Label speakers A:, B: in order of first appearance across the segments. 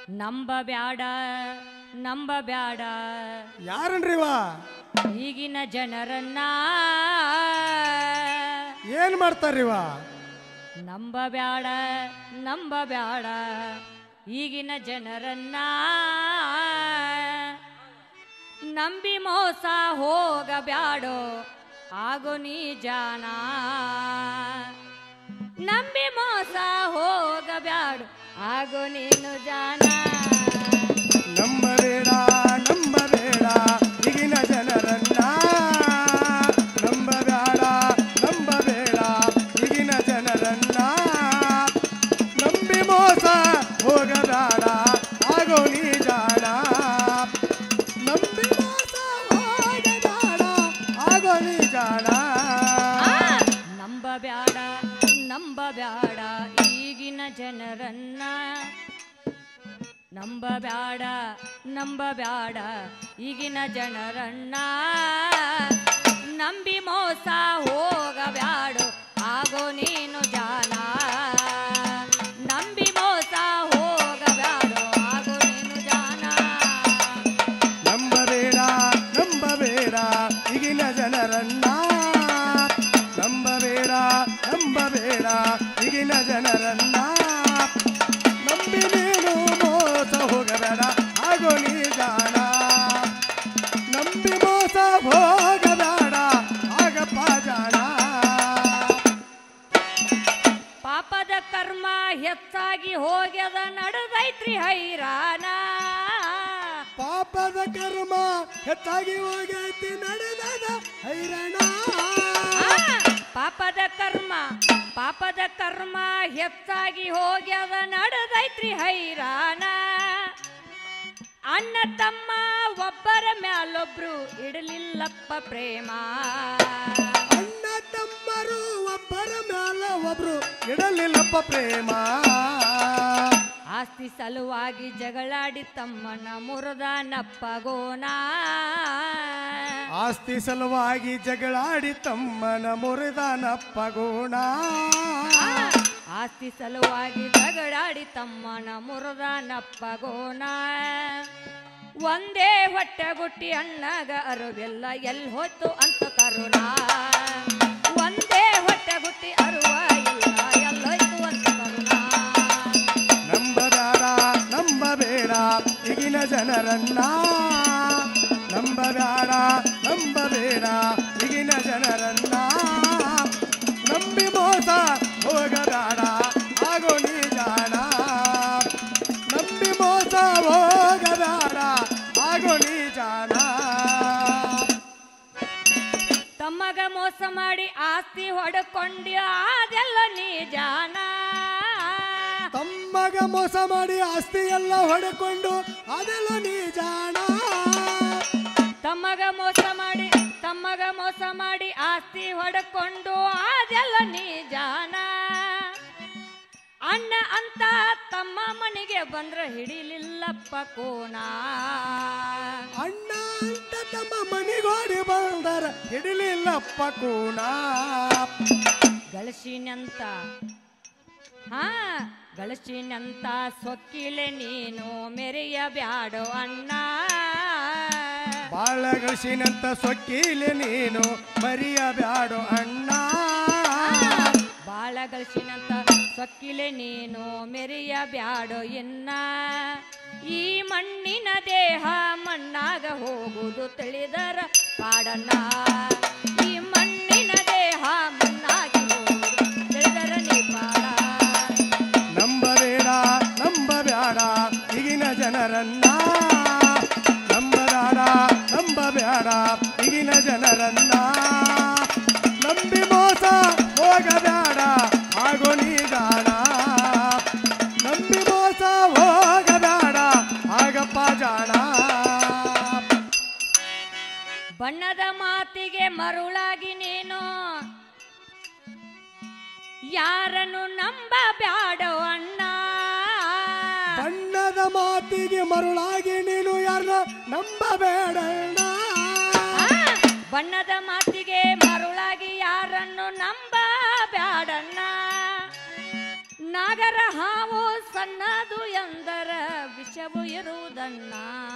A: ನಂಬ ಬ್ಯಾಡ ನಂಬ ಬ್ಯಾಡ
B: ಯಾರನ್ರಿವ
A: ಈಗಿನ ಜನರನ್ನ
B: ಏನ್ ಮಾಡ್ತಾರ್ರಿವ
A: ನಂಬ ಬ್ಯಾಡ ನಂಬ ಬ್ಯಾಡ ಈಗಿನ ಜನರನ್ನ ನಂಬಿ ಮೋಸ ಹೋಗಬ್ಯಾಡೋ ಆಗೋ ನೀ ಜಾನ ನಂಬಿ ಮೋಸ ಹೋಗಬ್ಯಾಡು ಆಗೋ ನೀನು ಜಾನ
B: ನಂಬಬೇಡ ನಂಬಬೇಡ ಈಗಿನ ಜನರನ್ನ ನಂಬಬೇಡ ನಂಬಬೇಡ ಈಗಿನ ಜನರನ್ನ ನಂಬಿ ಮೋಸ ಹೋಗಬೇಡ ಆಗೋ ನೀ ಜಾಣ ನಂಬಿ ಮೋಸ ಹೋಗಬೇಡ ಆಗೋ ನೀ ಜಾಣ
A: ನಂಬ ಬ್ಯಾಡ ನಂಬ ಬ್ಯಾಡ ಈಗಿನ ಜನರನ್ನ ನಂಬ ಬ್ಯಾಡ ನಂಬ ಬ್ಯಾಡ ಈಗಿನ ಜನರನ್ನ ನಂಬಿ ಮೋಸ ಹೋಗಬ್ಯಾಡು ಆಗೋ ನೀನು ಜಾನ ನಂಬಿ ಮೋಸ ಹೋಗಬ್ಯಾಡು ಆಗೋ ನೀನು ಜಾನ
B: ನಂಬಬೇಡ ನಂಬಬೇಡ ಈಗಿನ ಜನರನ್ನ ನಂಬಬೇಡ ನಂಬಬೇಡ ಈಗಿನ ಜನರನ್ನ ನಂಬಿ ನೀನು ಮೋಸ ಹೋಗಬೇಡ ಆಗೋ ನೀ ಜಾಣ ನಂಬಿ ಮೋಸ ಹೋಗಬೇಡ ಆಗಪ್ಪ ಜಾಣ
A: ಪಾಪದ ಕರ್ಮ ಹೆಚ್ಚಾಗಿ ಹೋಗ್ಯದ ನಡೆದೈತ್ರಿ ಹೈರಾಣ
B: ಪಾಪದ ಕರ್ಮ ಹೆಚ್ಚಾಗಿ ಹೋಗೈತಿ ನಡೆದದ ಹೈರಾಣ
A: ಆ, ಪಾಪದ ಕರ್ಮ ಪಾಪದ ಕರ್ಮ ಹೆಚ್ಚಾಗಿ ಹೋಗ್ಯದ ನಡೆದೈತ್ರಿ ಹೈರಾಣ ಅಣ್ಣ ತಮ್ಮ ಒಬ್ಬರ ಮ್ಯಾಲೊಬ್ರು ಇಡಲಿಲ್ಲಪ್ಪ ಪ್ರೇಮ
B: ಅಣ್ಣ ತಮ್ಮರು ಒಬ್ಬರ ಮ್ಯಾಲ ಒಬ್ರು ಇಡಲಿಲ್ಲಪ್ಪ ಪ್ರೇಮ
A: ಆಸ್ತಿ ಸಲುವಾಗಿ ಜಗಳಾಡಿ ತಮ್ಮನ ಮುರದ ನಪ್ಪಗೋನ
B: ಆಸ್ತಿ ಸಲುವಾಗಿ ಜಗಳಾಡಿ ತಮ್ಮನ ಮುರಿದನಪ್ಪ ಗೋಣ
A: ಆಸ್ತಿ ಸಲುವಾಗಿ ಜಗಳಾಡಿ ತಮ್ಮನ ಮುರದ ನಪ್ಪಗೋನ ಒಂದೇ ಹೊಟ್ಟೆ ಗುಟ್ಟಿ ಅಣ್ಣಗ ಅರುವೆಲ್ಲ ಎಲ್ ಹೋಯ್ತು ಅಂತ ಕರುಣ ಒಂದೇ ಹೊಟ್ಟೆ ಗುಟ್ಟಿ ಅರುವ ಇಲ್ಲ ಎಲ್ಲೋಯ್ತು ಅಂತ ಕರುಣ
B: ನಂಬಬೇಡ ನಂಬಬೇಡ ಈಗಿನ ಜನರನ್ನ ನಂಬಬೇಡ ನಂಬಬೇಡ ಈಗಿನ ಜನರನ್ನ ನಂಬಿ ಮೋಸ ಹೋಗಬೇಡ ಆಗೋ ನೀ ಜಾಣ ನಂಬಿ ಮೋಸ ಹೋಗಬೇಡ ಆಗೋ ನೀ ಜಾಣ
A: ತಮ್ಮಗ ಮೋಸ ಮಾಡಿ ಆಸ್ತಿ ಹೊಡ್ಕೊಂಡ್ಯ ಅದೆಲ್ಲ ನೀ ಜಾನ
B: ತಮ್ಮಗ ಮೋಸ ಮಾಡಿ ಆಸ್ತಿ ಎಲ್ಲ ಹೊಡೆಕೊಂಡು ಅದೆಲ್ಲ ನೀ ಜಾಣ
A: ತಮ್ಮಗ ಮೋಸ ಮಾಡಿ ತಮ್ಮಗ ಮೋಸ ಮಾಡಿ ಆಸ್ತಿ ಹೊಡ್ಕೊಂಡು ಅದೆಲ್ಲ ನೀ ಜಾನ ಅಣ್ಣ ಅಂತ ತಮ್ಮ ಮನೆಗೆ ಬಂದ್ರ ಹಿಡಿಲಿಲ್ಲಪ್ಪ ಕೋಣ
B: ಅಣ್ಣ ಅಂತ ತಮ್ಮ ಮನೆಗೋಡಿ ಬಂದರ ಹಿಡಿಲಿಲ್ಲಪ್ಪ ಕೂಣ
A: ಗಳಿಸಿನಂತ ಹಾ ಗಳಿಸಿನಂತ ಸೊಕ್ಕಿಲೆ ನೀನು ಮೆರೆಯ ಬ್ಯಾಡೋ ಅಣ್ಣ
B: ಬಾಳ ಗಳಿಸಿನಂತ ಸೊಕ್ಕಿಲೆ ನೀನು ಮರಿಯಬ್ಯಾಡು ಅಣ್ಣ
A: ಬಾಳ ಗಳಿಸಿನಂತ ಸೊಕ್ಕಿಲೆ ನೀನು ಮೆರೆಯ ಬ್ಯಾಡೋ ಎನ್ನ ಈ ಮಣ್ಣಿನ ದೇಹ ಮಣ್ಣಾಗ ಹೋಗುವುದು ತಿಳಿದರ ಪಾಡಣ್ಣ ಈ ಮಣ್ಣಿನ ದೇಹ ಮಣ್ಣಾಗಿ ಹೋಗುವುದು ತಿಳಿದರ ನೀ ಪಾಡ
B: ನಂಬಬೇಡ ನಂಬಬೇಡ ಈಗಿನ ಜನರನ್ನ ನಂಬಬೇಡ ನಂಬಬೇಡ ಈಗಿನ ಜನರನ್ನ ನಂಬಿ ಮೋಸ ಹೋಗಬೇಡ ಆಗೋ ನೀ ಜಾಣ ನಂಬಿ ಮೋಸ ಹೋಗಬೇಡ ಆಗಪ್ಪ ಜಾಣ
A: ಬಣ್ಣದ ಮಾತಿಗೆ ಮರುಳಾಗಿ ನೀನು ಯಾರನ್ನು ನಂಬ ಬ್ಯಾಡೋ ಅಣ್ಣ
B: ಬಣ್ಣದ ಮಾತಿಗೆ ಮರುಳಾಗಿ ನೀನು ಯಾರನ್ನ ನಂಬಬೇಡಣ್ಣ
A: ಆ, ಬಣ್ಣದ ಮಾತಿಗೆ ಮರುಳಾಗಿ ಯಾರನ್ನು ನಂಬ ಬ್ಯಾಡಣ್ಣ ನಾಗರ ಹಾವು ಸಣ್ಣದು ಎಂದರ ವಿಷವು ಇರುವುದನ್ನ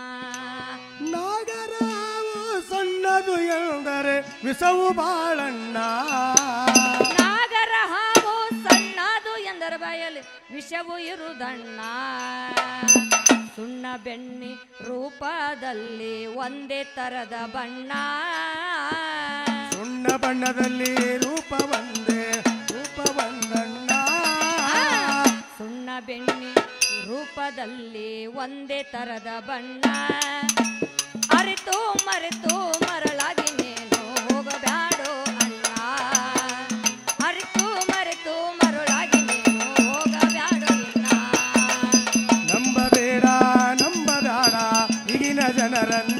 B: ನಾಗರಾವು ಸಣ್ಣದು ಎಂದರೆ ವಿಷವು ಬಾಳಣ್ಣ
A: ನಾಗರ ಹಾವು ಸಣ್ಣದು ಎಂದರ ಬಾಯಲ್ಲಿ ವಿಷವು ಇರುವುದಣ್ಣ ಸುಣ್ಣ ಬೆಣ್ಣಿ ರೂಪದಲ್ಲಿ ಒಂದೇ ತರದ ಬಣ್ಣ
B: ಸುಣ್ಣ ಬಣ್ಣದಲ್ಲಿ ರೂಪ ಒಂದೇ ರೂಪ ಒಂದಣ್ಣ
A: ಸುಣ್ಣ ಬೆಣ್ಣಿ ರೂಪದಲ್ಲಿ ಒಂದೇ ತರದ ಬಣ್ಣ ಅರಿತು ಮರೆತು ಮರಳಾಗಿ ನೀನು ಹೋಗಬ್ಯಾಡೋ ಅಣ್ಣ ಅರಿತು ಮರೆತು ಮರಳಾಗಿ ನೀನು ಹೋಗಬ್ಯಾಡೋ ಇನ್ನ
B: ನಂಬಬೇಡ ನಂಬಬೇಡ ಈಗಿನ ಜನರನ್ನ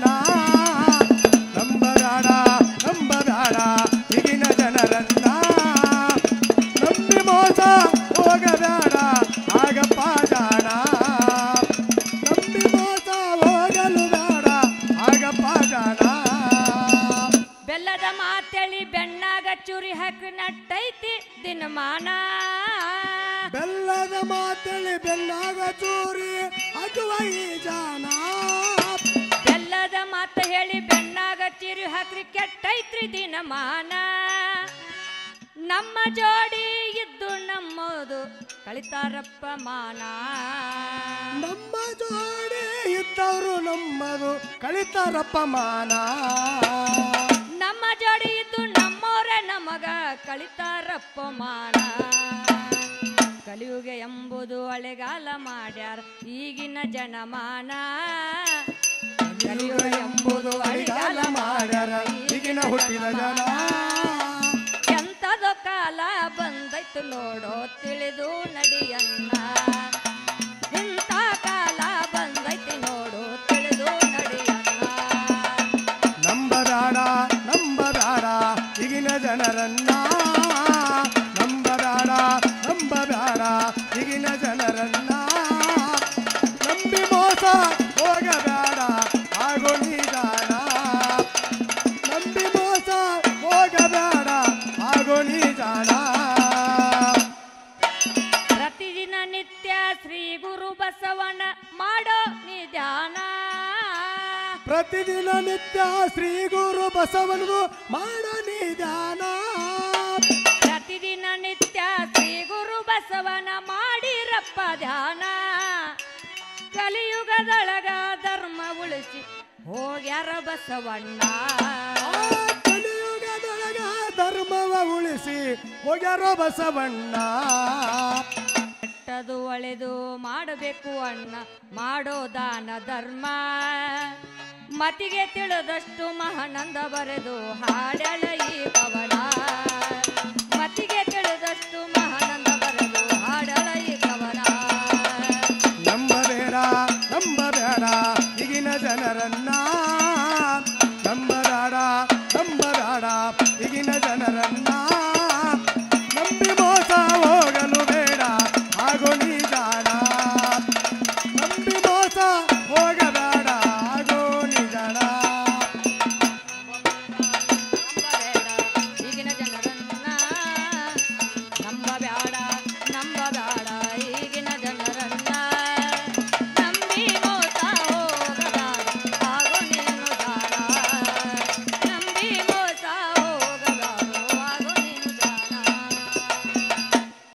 B: ನಂಬಬೇಡ ನಂಬಬೇಡ ಈಗಿನ ಜನರನ್ನ ನಂಬಿ ಮೋಸ ಹೋಗಬೇಡ ಆಗಪ್ಪ ಜಾಣ ನಂಬಿ ಮೋಸ ಹೋಗಲು ಬೇಡ ಆಗಪ್ಪ ಜಾಣ
A: ಬೆಲ್ಲದ ಮಾತೆಳಿ ಬೆಣ್ಣಾಗ ಚೂರಿ ಹಾಕಿ ನಟ್ಟೈತಿ ದಿನಮಾನ
B: ಬೆಲ್ಲದ ಮಾತಳಿ ಬೆಲ್ಲಾಗ ಚೂರಿ ಅದುವ ಈ ಜಾನ
A: ಬೆಲ್ಲದ ಮಾತ ಹೇಳಿ ಬೆಣ್ಣಾಗ ಚಿರಿ ಹಾಕ್ರಿ ಕೆಟ್ಟೈತ್ರಿ ದಿನಮಾನ ನಮ್ಮ ಜೋಡಿ ಇದ್ದು ನಮ್ಮದು ಕಳಿತಾರಪ್ಪ ಮಾನ
B: ನಮ್ಮ ಜೋಡಿ ಇದ್ದವರು ನಮ್ಮದು ಕಳಿತಾರಪ್ಪ ಮಾನ
A: ನಮ್ಮ ಜೋಡಿ ಇದ್ದು ನಮ್ಮೋರ ನಮಗ ಕಳಿತಾರಪ್ಪ ಮಾನ ಕಲಿಯುಗ ಎಂಬುದು ಅಳೆಗಾಲ ಮಾಡ್ಯಾರ ಈಗಿನ ಜನಮಾನ
B: ಕಲಿಯುಗ ಎಂಬುದು ಅಡಿಗಾಲ ಮಾಡ್ಯಾರ ಈಗಿನ ಹುಟ್ಟಿದ ಜನ
A: ಎಂತದೋ ಕಾಲ ಬಂದೈತು ನೋಡೋ ತಿಳಿದು ನಡಿಯನ್ನ ಇಂಥ ಕಾಲ ಬಂದೈತಿ ನೋಡು ತಿಳಿದು ನಡಿಯನ್ನ
B: ನಂಬಬೇಡ ನಂಬಬೇಡ ಈಗಿನ ಜನರನ್ನ ನಂಬಬೇಡ ನಂಬಬೇಡ ಈಗಿನ ಜನರನ್ನ ನಂಬಿ ಮೋಸ ಹೋಗಬೇಡ ಆಗೋ ನಿಧಾನ ನಂಬಿ ಮೋಸ ಹೋಗಬೇಡ ಆಗೋ ನಿಧಾನ
A: ಪ್ರತಿದಿನ ನಿತ್ಯ ಶ್ರೀ ಗುರು ಬಸವಣ್ಣ ಮಾಡೋ ನಿಧಾನ
B: ಪ್ರತಿದಿನ ನಿತ್ಯ ಶ್ರೀ ಗುರು ಬಸವನಿಗೂ ಮಾಡೋ ನಿಧಾನ
A: ಪ್ರತಿದಿನ ನಿತ್ಯ ಶ್ರೀ ಗುರು ಬಸವನ ಮಾಡಿರಪ್ಪ ಧ್ಯಾನ ಕಲಿಯುಗದೊಳಗ ಧರ್ಮ ಉಳಿಸಿ ಹೋಗ್ಯಾರ ಬಸವಣ್ಣ
B: ಆ ಕಲಿಯುಗದೊಳಗ ಧರ್ಮವ ಉಳಿಸಿ ಹೋಗ್ಯಾರೋ ಬಸವಣ್ಣ
A: ಕೆಟ್ಟದು ಒಳೆದು ಮಾಡಬೇಕು ಅಣ್ಣ ಮಾಡೋ ದಾನ ಧರ್ಮ ಮತಿಗೆ ತಿಳಿದಷ್ಟು ಮಹಾನಂದ ಬರೆದು ಹಾಡಳ ಈ